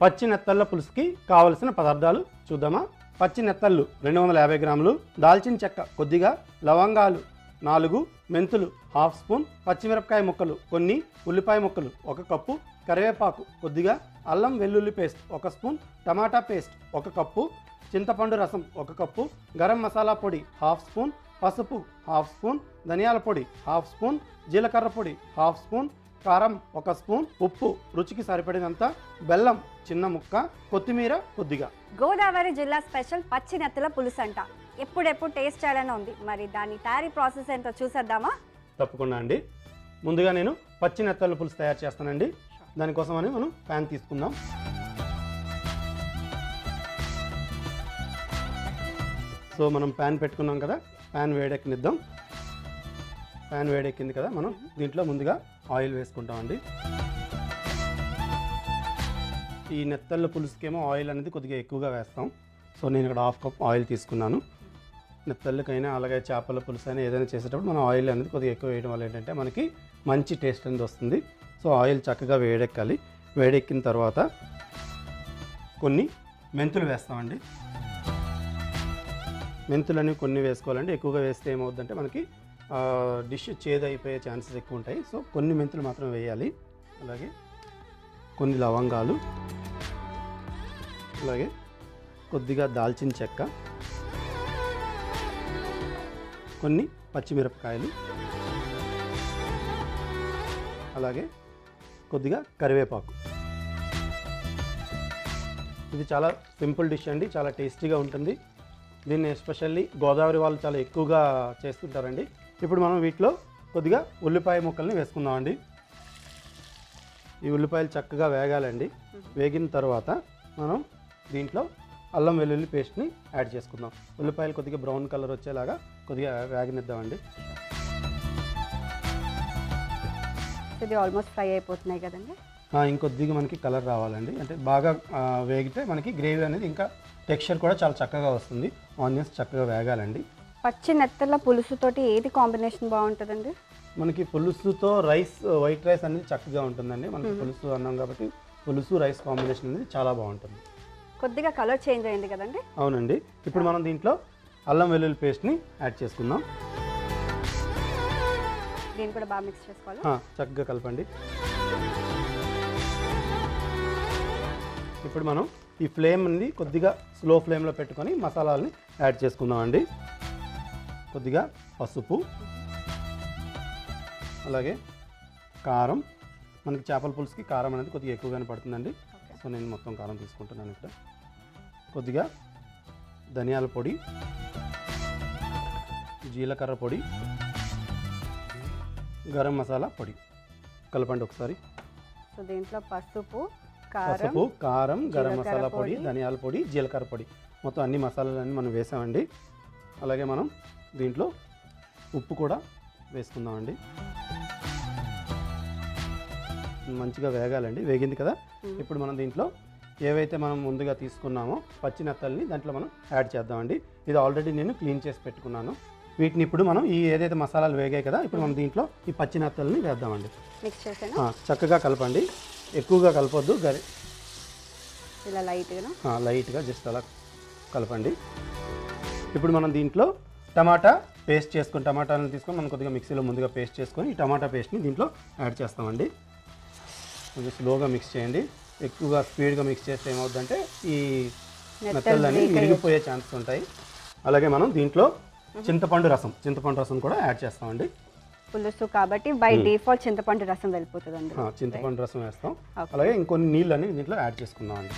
పచ్చి నెత్తళ్ళ పులుసుకి కావలసిన పదార్థాలు చూద్దామా పచ్చి నెత్తళ్ళు రెండు వందల యాభై గ్రాములు దాల్చిన చెక్క కొద్దిగా లవంగాలు నాలుగు మెంతులు హాఫ్ స్పూన్ పచ్చిమిరపకాయ ముక్కలు కొన్ని ఉల్లిపాయ ముక్కలు ఒక కప్పు కరివేపాకు కొద్దిగా అల్లం వెల్లుల్లి పేస్ట్ ఒక స్పూన్ టమాటా పేస్ట్ ఒక కప్పు చింతపండు రసం ఒక కప్పు గరం మసాలా పొడి హాఫ్ స్పూన్ పసుపు హాఫ్ స్పూన్ ధనియాల పొడి హాఫ్ స్పూన్ జీలకర్ర పొడి హాఫ్ స్పూన్ కారం ఒక స్పూన్ ఉప్పు రుచికి సరిపడినంత బెల్లం చిన్న ముక్క కొత్తిమీర కొద్దిగా గోదావరి జిల్లా స్పెషల్ పచ్చి నెత్తల పులుసు అంట ఎప్పుడెప్పుడు టేస్ట్ చేయాలని ఉంది మరి దాని తయారీ ప్రాసెస్ ఏంటో చూసేద్దామా తప్పకుండా అండి ముందుగా నేను పచ్చి నెత్తళ్ళ పులుసు తయారు చేస్తానండి దానికోసమని మనం ప్యాన్ తీసుకుందాం సో మనం ప్యాన్ పెట్టుకున్నాం కదా ప్యాన్ వేడెక్కనిద్దాం ప్యాన్ వేడెక్కింది కదా మనం దీంట్లో ముందుగా ఆయిల్ వేసుకుంటామండి ఈ నెత్తళ్ళ పులుసుకేమో ఆయిల్ అనేది కొద్దిగా ఎక్కువగా వేస్తాం సో నేను ఇక్కడ హాఫ్ కప్ ఆయిల్ తీసుకున్నాను నెత్తళ్ళకైనా అలాగే చేపల పులుసు అయినా ఏదైనా చేసేటప్పుడు మనం ఆయిల్ అనేది కొద్దిగా ఎక్కువ వేయడం వల్ల ఏంటంటే మనకి మంచి టేస్ట్ అనేది వస్తుంది సో ఆయిల్ చక్కగా వేడెక్కాలి వేడెక్కిన తర్వాత కొన్ని మెంతులు వేస్తామండి మెంతులని కొన్ని వేసుకోవాలండి ఎక్కువగా వేస్తే ఏమవుద్దంటే మనకి ఆ, డిష్ చేదు అయిపోయే ఛాన్సెస్ ఎక్కువ ఉంటాయి సో కొన్ని మెంతులు మాత్రం వేయాలి అలాగే కొన్ని లవంగాలు అలాగే కొద్దిగా దాల్చిన చెక్క కొన్ని పచ్చిమిరపకాయలు అలాగే కొద్దిగా కరివేపాకు ఇది చాలా సింపుల్ డిష్ అండి చాలా టేస్టీగా ఉంటుంది దీన్ని ఎస్పెషల్లీ గోదావరి వాళ్ళు చాలా ఎక్కువగా చేస్తుంటారండి ఇప్పుడు మనం వీటిలో కొద్దిగా ఉల్లిపాయ ముక్కల్ని వేసుకుందామండి ఈ ఉల్లిపాయలు చక్కగా వేగాలండి వేగిన తర్వాత మనం దీంట్లో అల్లం వెల్లుల్లి పేస్ట్ని యాడ్ చేసుకుందాం ఉల్లిపాయలు కొద్దిగా బ్రౌన్ కలర్ వచ్చేలాగా కొద్దిగా వేగనిద్దామండి ఇది ఆల్మోస్ట్ ఫ్రై అయిపోతున్నాయి కదండి ఆ, ఇంకొద్దిగా మనకి కలర్ రావాలండి అంటే బాగా ఆ, వేగితే మనకి గ్రేవీ అనేది ఇంకా టెక్స్చర్ కూడా చాలా చక్కగా వస్తుంది ఆనియన్స్ చక్కగా వేగాలండి పచ్చి నెత్తల పులుసుతోటి ఏది కాంబినేషన్ బాగుంటుందండి మనకి పులుసుతో రైస్ వైట్ రైస్ అనేది చక్కగా ఉంటుందండి మనకి పులుసు అన్నాం కాబట్టి పులుసు రైస్ కాంబినేషన్ అనేది చాలా బాగుంటుంది కొద్దిగా కలర్ చేంజ్ అయింది కదండి అవునండి ఇప్పుడు మనం దీంట్లో అల్లం వెల్లుల్లి పేస్ట్ని యాడ్ చేసుకుందాం దీన్ని కూడా బాగా మిక్స్ చేసుకోవాలి ఆ, చక్కగా కలపండి ఇప్పుడు మనం ఈ ఫ్లేమ్ అనేది కొద్దిగా స్లో ఫ్లేమ్లో పెట్టుకొని మసాలాలని యాడ్ చేసుకుందామండి కొద్దిగా పసుపు అలాగే కారం మనకి చేపల పులుసుకి కారం అనేది కొద్దిగా ఎక్కువగానే పడుతుందండి సో నేను మొత్తం కారం తీసుకుంటున్నాను ఇక్కడ కొద్దిగా ధనియాల పొడి జీలకర్ర పొడి గరం మసాలా పొడి కలపండి ఒకసారి సో దీంట్లో పసుపు కారం పసుపు కారం గరం జీలకర్ర మసాలా పొడి పొడి. ధనియాల పొడి జీలకర్ర పొడి మొత్తం అన్ని మసాలాలన్నీ మనం వేసామండి అలాగే మనం దీంట్లో ఉప్పు కూడా వేసుకుందామండి మంచిగా వేగాలండి వేగింది కదా ఇప్పుడు మనం దీంట్లో ఏవైతే మనం ముందుగా తీసుకున్నామో పచ్చి నెత్తల్ని దాంట్లో మనం యాడ్ చేద్దామండి ఇది ఆల్రెడీ నేను క్లీన్ చేసి పెట్టుకున్నాను వీటిని ఇప్పుడు మనం ఈ ఏదైతే మసాలాలు వేగాయి కదా ఇప్పుడు మనం దీంట్లో ఈ పచ్చి నెత్తల్ని వేద్దామండి మిక్స్ చేసాను ఆ, చక్కగా కలపండి ఎక్కువగా కలపొద్దు గరి ఇలా లైట్గా ఆ, లైట్గా జస్ట్ అలా కలపండి ఇప్పుడు మనం దీంట్లో టమాటా పేస్ట్ చేసుకొని టమాటాలను తీసుకొని మనం కొద్దిగా మిక్సీలో ముందుగా పేస్ట్ చేసుకొని ఈ టమాటా పేస్ట్ని దీంట్లో యాడ్ చేస్తామండి కొంచెం స్లోగా మిక్స్ చేయండి ఎక్కువగా స్పీడ్గా మిక్స్ చేస్తే ఏమవుతుందంటే ఈ మెత్తలని విరిగిపోయే ఛాన్సెస్ ఉంటాయి అలాగే మనం దీంట్లో చింతపండు రసం చింతపండు రసం కూడా యాడ్ చేస్తామండి పులుసు కాబట్టి బై డిఫాల్ట్ చింతపండు రసం వెళ్ళిపోతుందండి ఆ, చింతపండు రసం వేస్తాం Okay. అలాగే ఇంకొన్ని నీళ్ళని దీంట్లో యాడ్ చేసుకుందామండి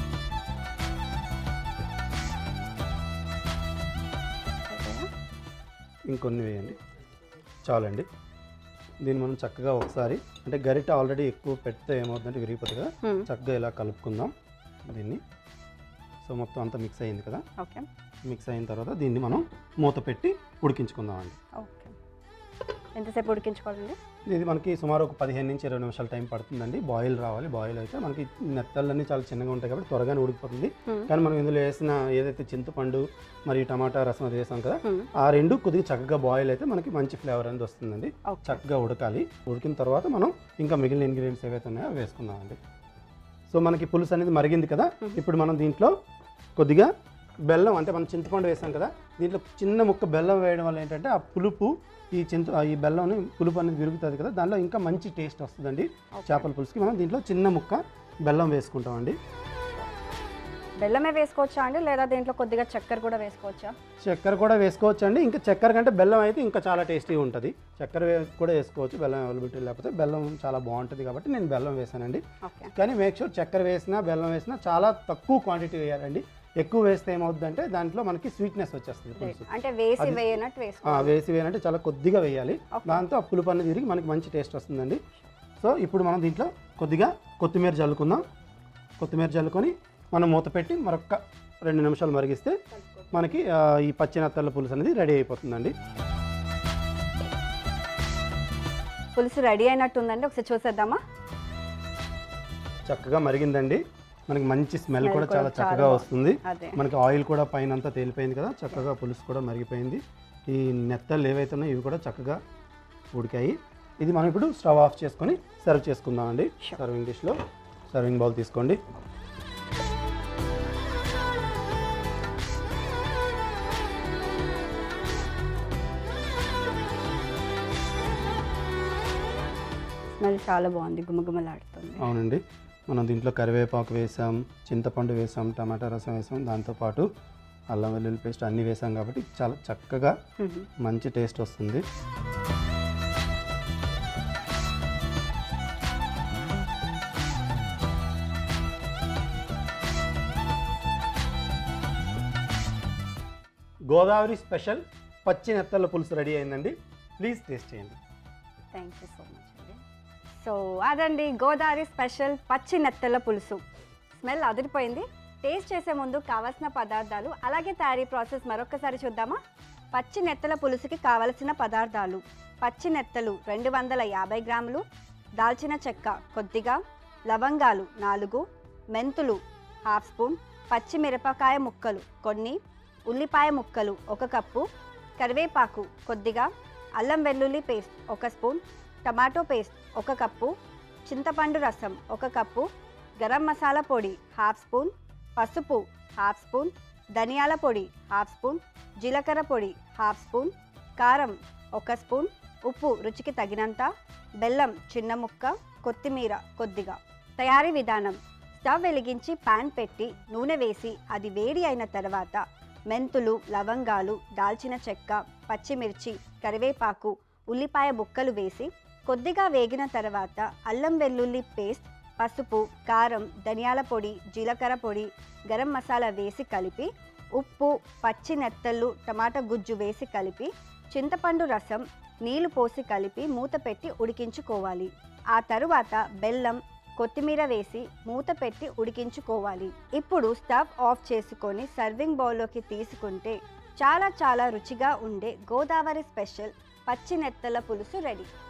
ఓకేనా? ఇంకొన్ని వేయండి చాలండి దీన్ని మనం చక్కగా ఒకసారి అంటే గరిట ఆల్రెడీ ఎక్కువ పెడితే ఏమవుతుందంటే విరిగిపోతుంది కదా Hmm. చక్కగా ఇలా కలుపుకుందాం దీన్ని సో మొత్తం అంతా మిక్స్ అయింది కదా ఓకే మిక్స్ అయిన తర్వాత దీన్ని మనం మూత పెట్టి ఉడికించుకుందామండి ఓకే ఎంతసేపు ఉడికించుకోవాలండి ఇది మనకి సుమారు ఒక పదిహేను నుంచి ఇరవై నిమిషాల టైం పడుతుందండి బాయిల్ రావాలి బాయిల్ అయితే మనకి నెత్తళ్ళన్నీ చాలా చిన్నగా ఉంటాయి కాబట్టి త్వరగానే ఉడికిపోతుంది Hmm. కానీ మనం ఇందులో వేసిన ఏదైతే చింతపండు మరియు టమాటా రసం అది వేసాం కదా Hmm. ఆ రెండు కొద్దిగా చక్కగా బాయిల్ అయితే మనకి మంచి ఫ్లేవర్ అనేది వస్తుందండి ఓకే చక్కగా ఉడకాలి ఉడికిన తర్వాత మనం ఇంకా మిగిలిన ఇంగ్రీడియంట్స్ ఏవైతే ఉన్నాయో అవి వేసుకుందామండి సో మనకి పులుసు అనేది మరిగింది కదా ఇప్పుడు మనం దీంట్లో కొద్దిగా బెల్లం అంటే మనం చింతపండు వేసాం కదా దీంట్లో చిన్న ముక్క బెల్లం వేయడం వల్ల ఏంటంటే ఆ పులుపు ఈ చింత ఈ బెల్లం పులుపు అనేది విరుగుతుంది కదా దానిలో ఇంకా మంచి టేస్ట్ వస్తుందండి చేపల పులుసుకి మనం దీంట్లో చిన్న ముక్క బెల్లం వేసుకుంటామండి బెల్లమే వేసుకోవచ్చా అండి లేదా దీంట్లో కొద్దిగా చక్కెర కూడా వేసుకోవచ్చా చక్కెర కూడా వేసుకోవచ్చు అండి ఇంకా చక్కెర కంటే బెల్లం అయితే ఇంకా చాలా టేస్టీగా ఉంటుంది చక్కెర వే- కూడా వేసుకోవచ్చు బెల్లం అవైలబిలిటీ లేకపోతే బెల్లం చాలా బాగుంటుంది కాబట్టి నేను బెల్లం వేసానండి ఓకే కానీ మేక్ షూర్ చక్కెర వేసినా బెల్లం వేసినా చాలా తక్కువ క్వాంటిటీ వేయాలండి ఎక్కువ వేస్తే ఏమవుతుందంటే దాంట్లో మనకి స్వీట్నెస్ వచ్చేస్తుంది పులుసు అంటే వేసి వేయనట్టు వేసుకో ఆ, వేసి వేయాలంటే చాలా కొద్దిగా వేయాలి Okay. దాంతో ఆ పులుపు అనేది తిరిగి మనకి మంచి టేస్ట్ వస్తుందండి సో ఇప్పుడు మనం దీంట్లో కొద్దిగా కొత్తిమీర జల్లుకుందాం కొత్తిమీర జల్లుకొని మనం మూత పెట్టి మరొక రెండు నిమిషాలు మరిగిస్తే మనకి ఆ, ఈ పచ్చి నత్తల పులుసు అనేది రెడీ అయిపోతుందండి పులుసు రెడీ అయినట్టు ఉందండి ఒకసారి చూసేద్దామా చక్కగా మరిగిందండి మనకి మంచి స్మెల్ Smell కూడా కూడా చాలా చాలా చక్కగా బాగుంది. వస్తుంది అదే మనకి ఆయిల్ కూడా పైన అంతా తేలిపోయింది కదా చక్కగా పులుసు కూడా మరిగిపోయింది ఈ నెత్తలు ఏవైతే ఉన్నాయో ఇవి కూడా చక్కగా ఉడికాయి ఇది మనం ఇప్పుడు స్టవ్ ఆఫ్ చేసుకొని సర్వ్ చేసుకుందామండి Sure. సర్వింగ్ డిష్లో సర్వింగ్ బౌల్ తీసుకోండి స్మెల్ చాలా బాగుంది గుమగుమలాడుతుంది అవునండి మనం దీంట్లో కరివేపాకు వేసాం చింతపండు వేసాం టమాటా రసం వేసాం దాంతోపాటు అల్లం వెల్లుల్లి పేస్ట్ అన్నీ వేసాం కాబట్టి చాలా చక్కగా మ్మ్. మంచి టేస్ట్ వస్తుంది గోదావరి స్పెషల్ పచ్చి నెత్తల పులుసు రెడీ అయిందండి ప్లీజ్ టేస్ట్ చేయండి థ్యాంక్ యూ సో మచ్ అండి సో అదండి గోదావరి స్పెషల్ పచ్చి నెత్తల పులుసు స్మెల్ అదిరిపోయింది టేస్ట్ చేసే ముందు కావాల్సిన పదార్థాలు అలాగే తయారీ ప్రాసెస్ మరొకసారి చూద్దామా పచ్చి నెత్తల పులుసుకి కావలసిన పదార్థాలు పచ్చి నెత్తలు రెండు వందల యాభై గ్రాములు దాల్చిన చెక్క కొద్దిగా లవంగాలు నాలుగు మెంతులు హాఫ్ స్పూన్ పచ్చిమిరపకాయ ముక్కలు కొన్ని ఉల్లిపాయ ముక్కలు ఒక కప్పు కరివేపాకు కొద్దిగా అల్లం వెల్లుల్లి పేస్ట్ ఒక స్పూన్ టమాటో పేస్ట్ ఒక కప్పు చింతపండు రసం ఒక కప్పు గరం మసాలా పొడి హాఫ్ స్పూన్ పసుపు హాఫ్ స్పూన్ ధనియాల పొడి హాఫ్ స్పూన్ జీలకర్ర పొడి హాఫ్ స్పూన్ కారం ఒక స్పూన్ ఉప్పు రుచికి తగినంత బెల్లం చిన్న ముక్క కొత్తిమీర కొద్దిగా తయారీ విధానం స్టవ్ వెలిగించి పాన్ పెట్టి నూనె వేసి అది వేడి అయిన తర్వాత మెంతులు లవంగాలు దాల్చిన చెక్క పచ్చిమిర్చి కరివేపాకు ఉల్లిపాయ ముక్కలు వేసి కొద్దిగా వేగిన తర్వాత అల్లం వెల్లుల్లి పేస్ట్ పసుపు కారం ధనియాల పొడి జీలకర్ర పొడి గరం మసాలా వేసి కలిపి ఉప్పు పచ్చి నెత్తళ్ళు టమాటా గుజ్జు వేసి కలిపి చింతపండు రసం నీళ్లు పోసి కలిపి మూత పెట్టి ఉడికించుకోవాలి ఆ తరువాత బెల్లం కొత్తిమీర వేసి మూత పెట్టి ఉడికించుకోవాలి ఇప్పుడు స్టవ్ ఆఫ్ చేసుకొని సర్వింగ్ బౌల్లోకి తీసుకుంటే చాలా చాలా రుచిగా ఉండే గోదావరి స్పెషల్ పచ్చి నెత్తల పులుసు రెడీ